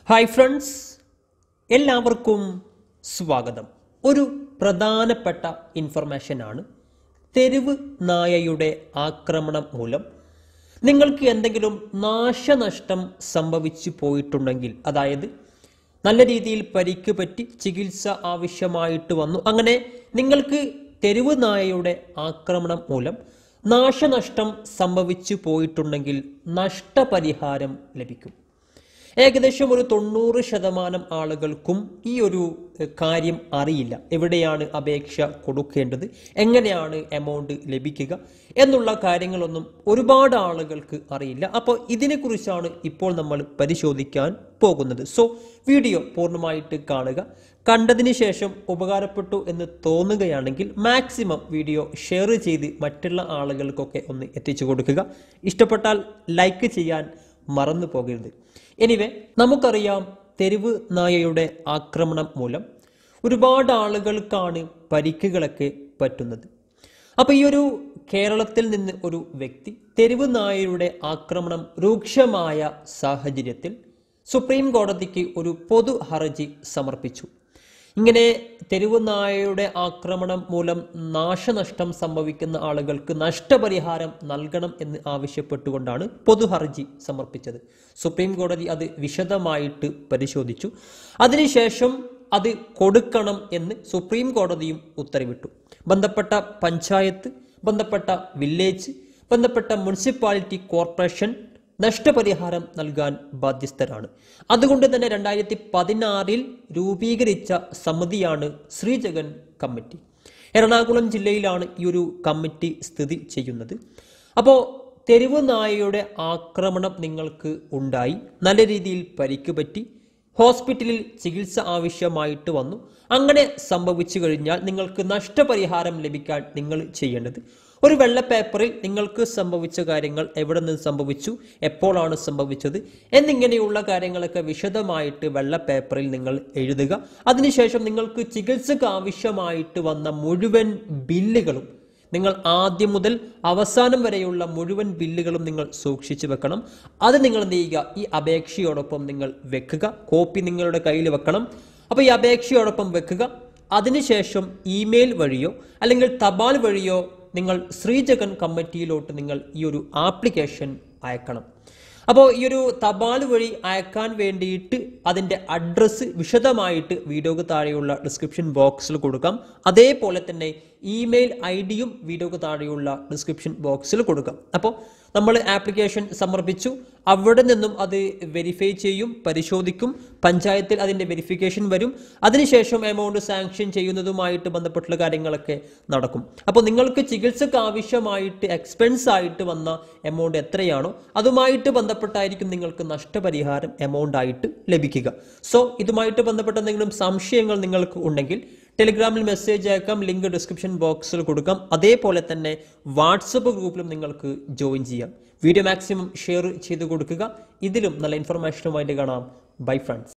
hi friends എല്ലാവർക്കും സ്വാഗതം ഒരു പ്രധാനപ്പെട്ട ഇൻഫർമേഷനാണ് തെരുവ് നായയുടെ ആക്രമണം മൂലം നിങ്ങൾക്ക് എന്തെങ്കിലും നാശനഷ്ടം സംഭവിച്ചു പോയിട്ടുണ്ടെങ്കിൽ അതായത് നല്ല രീതിയിൽ പരിക്ക് പറ്റി ചികിത്സ ആവശ്യമായിട്ട് വന്നു അങ്ങനെ നിങ്ങൾക്ക് തെരുവ് നായയുടെ ആക്രമണം മൂലം നാശനഷ്ടം സംഭവിച്ചു പോയിട്ടുണ്ടെങ്കിൽ നഷ്ടപരിഹാരം ലഭിക്കും ഏകദേശം ഒരു തൊണ്ണൂറ് ശതമാനം ആളുകൾക്കും ഈ ഒരു എഹ്, കാര്യം അറിയില്ല എവിടെയാണ് അപേക്ഷ കൊടുക്കേണ്ടത് എങ്ങനെയാണ് എമൗണ്ട് ലഭിക്കുക എന്നുള്ള കാര്യങ്ങളൊന്നും ഒരുപാട് ആളുകൾക്ക് അറിയില്ല അപ്പോൾ ഇതിനെക്കുറിച്ചാണ് ഇപ്പോൾ നമ്മൾ പരിശോധിക്കാൻ പോകുന്നത് സോ വീഡിയോ പൂർണ്ണമായിട്ട് കാണുക കണ്ടതിന് ശേഷം ഉപകാരപ്പെട്ടു എന്ന് തോന്നുകയാണെങ്കിൽ മാക്സിമം വീഡിയോ ഷെയർ ചെയ്ത് മറ്റുള്ള ആളുകൾക്കൊക്കെ ഒന്ന് എത്തിച്ചു കൊടുക്കുക ഇഷ്ടപ്പെട്ടാൽ ലൈക്ക് ചെയ്യാൻ മറന്നു പോകരുത് എനിവേ നമുക്കറിയാം തെരുവ് നായയുടെ ആക്രമണം മൂലം ഒരുപാട് ആളുകൾക്കാണ് പരിക്കുകളൊക്കെ പറ്റുന്നത് അപ്പൊ ഈ ഒരു കേരളത്തിൽ നിന്ന് ഒരു വ്യക്തി തെരുവ് നായയുടെ ആക്രമണം രൂക്ഷമായ സാഹചര്യത്തിൽ സുപ്രീം കോടതിക്ക് ഒരു പൊതു ഹർജി സമർപ്പിച്ചു ഇങ്ങനെ തെരുവ് നായയുടെ ആക്രമണം മൂലം നാശനഷ്ടം സംഭവിക്കുന്ന ആളുകൾക്ക് നഷ്ടപരിഹാരം നൽകണം എന്ന് ആവശ്യപ്പെട്ടുകൊണ്ടാണ് പൊതു ഹർജി സമർപ്പിച്ചത് സുപ്രീം കോടതി അത് വിശദമായിട്ട് പരിശോധിച്ചു അതിനുശേഷം അത് കൊടുക്കണം എന്ന് സുപ്രീം കോടതിയും ഉത്തരവിട്ടു ബന്ധപ്പെട്ട പഞ്ചായത്ത് ബന്ധപ്പെട്ട വില്ലേജ് ബന്ധപ്പെട്ട മുനിസിപ്പാലിറ്റി കോർപ്പറേഷൻ നഷ്ടപരിഹാരം നൽകാൻ ബാധ്യസ്ഥരാണ് അതുകൊണ്ട് തന്നെ രണ്ടായിരത്തി പതിനാറിൽ രൂപീകരിച്ച സമിതിയാണ് ശ്രീജഗൻ കമ്മിറ്റി എറണാകുളം ജില്ലയിലാണ് ഈ ഒരു കമ്മിറ്റി സ്ഥിതി ചെയ്യുന്നത് അപ്പോൾ തെരുവ് നായയുടെ ആക്രമണം നിങ്ങൾക്ക് ഉണ്ടായി നല്ല രീതിയിൽ പരിക്ക് പറ്റി ഹോസ്പിറ്റലിൽ ചികിത്സ ആവശ്യമായിട്ട് വന്നു അങ്ങനെ സംഭവിച്ചു കഴിഞ്ഞാൽ നിങ്ങൾക്ക് നഷ്ടപരിഹാരം ലഭിക്കാൻ നിങ്ങൾ ചെയ്യേണ്ടത് ഒരു വെള്ള പേപ്പറിൽ നിങ്ങൾക്ക് സംഭവിച്ച കാര്യങ്ങൾ എവിടെ നിന്ന് സംഭവിച്ചു എപ്പോഴാണ് സംഭവിച്ചത് എന്നിങ്ങനെയുള്ള കാര്യങ്ങളൊക്കെ വിശദമായിട്ട് വെള്ള പേപ്പറിൽ നിങ്ങൾ എഴുതുക അതിനുശേഷം നിങ്ങൾക്ക് ചികിത്സക്ക് ആവശ്യമായിട്ട് വന്ന മുഴുവൻ ബില്ലുകളും നിങ്ങൾ ആദ്യം മുതൽ അവസാനം വരെയുള്ള മുഴുവൻ ബില്ലുകളും നിങ്ങൾ സൂക്ഷിച്ചു വെക്കണം അത് നിങ്ങൾ എന്ത് ചെയ്യുക ഈ അപേക്ഷയോടൊപ്പം നിങ്ങൾ വെക്കുക കോപ്പി നിങ്ങളുടെ കയ്യിൽ വെക്കണം അപ്പോൾ ഈ അപേക്ഷയോടൊപ്പം വെക്കുക അതിനുശേഷം ഇമെയിൽ വഴിയോ അല്ലെങ്കിൽ തപാൽ വഴിയോ നിങ്ങൾ ശ്രീജഗൻ കമ്മിറ്റിയിലോട്ട് നിങ്ങൾ ഈ ഒരു ആപ്ലിക്കേഷൻ അയക്കണം അപ്പോൾ ഈ ഒരു തപാൽ വഴി അയക്കാൻ വേണ്ടിയിട്ട് അതിൻ്റെ അഡ്രസ്സ് വിശദമായിട്ട് വീഡിയോക്ക് താഴെയുള്ള ഡിസ്ക്രിപ്ഷൻ ബോക്സിൽ കൊടുക്കാം അതേപോലെ തന്നെ ഇമെയിൽ ഐ ഡിയും വീഡിയോക്ക് താഴെയുള്ള ഡിസ്ക്രിപ്ഷൻ ബോക്സിൽ കൊടുക്കാം അപ്പോൾ നമ്മൾ ആപ്ലിക്കേഷൻ സമർപ്പിച്ചു അവിടെ നിന്നും അത് വെരിഫൈ ചെയ്യും പരിശോധിക്കും പഞ്ചായത്തിൽ അതിൻ്റെ വെരിഫിക്കേഷൻ വരും അതിനുശേഷം എമൗണ്ട് സാങ്ഷൻ ചെയ്യുന്നതുമായിട്ട് ബന്ധപ്പെട്ടുള്ള കാര്യങ്ങളൊക്കെ നടക്കും അപ്പോൾ നിങ്ങൾക്ക് ചികിത്സക്ക് ആവശ്യമായിട്ട് എക്സ്പെൻസ് ആയിട്ട് വന്ന എമൗണ്ട് എത്രയാണോ അതുമായിട്ട് ബന്ധപ്പെട്ടായിരിക്കും നിങ്ങൾക്ക് നഷ്ടപരിഹാരം എമൗണ്ട് ആയിട്ട് ലഭിക്കുക സോ ഇതുമായിട്ട് ബന്ധപ്പെട്ട എന്തെങ്കിലും സംശയങ്ങൾ നിങ്ങൾക്ക് ഉണ്ടെങ്കിൽ ടെലിഗ്രാമിൽ മെസ്സേജ് അയക്കാം ലിങ്ക് ഡിസ്ക്രിപ്ഷൻ ബോക്സിൽ കൊടുക്കാം അതേപോലെ തന്നെ വാട്സപ്പ് ഗ്രൂപ്പിലും നിങ്ങൾക്ക് ജോയിൻ ചെയ്യാം വീഡിയോ മാക്സിമം ഷെയർ ചെയ്ത് കൊടുക്കുക ഇതിലും നല്ല ഇൻഫർമേഷനുമായിട്ട് കാണാം ബൈ ഫ്രണ്ട്സ്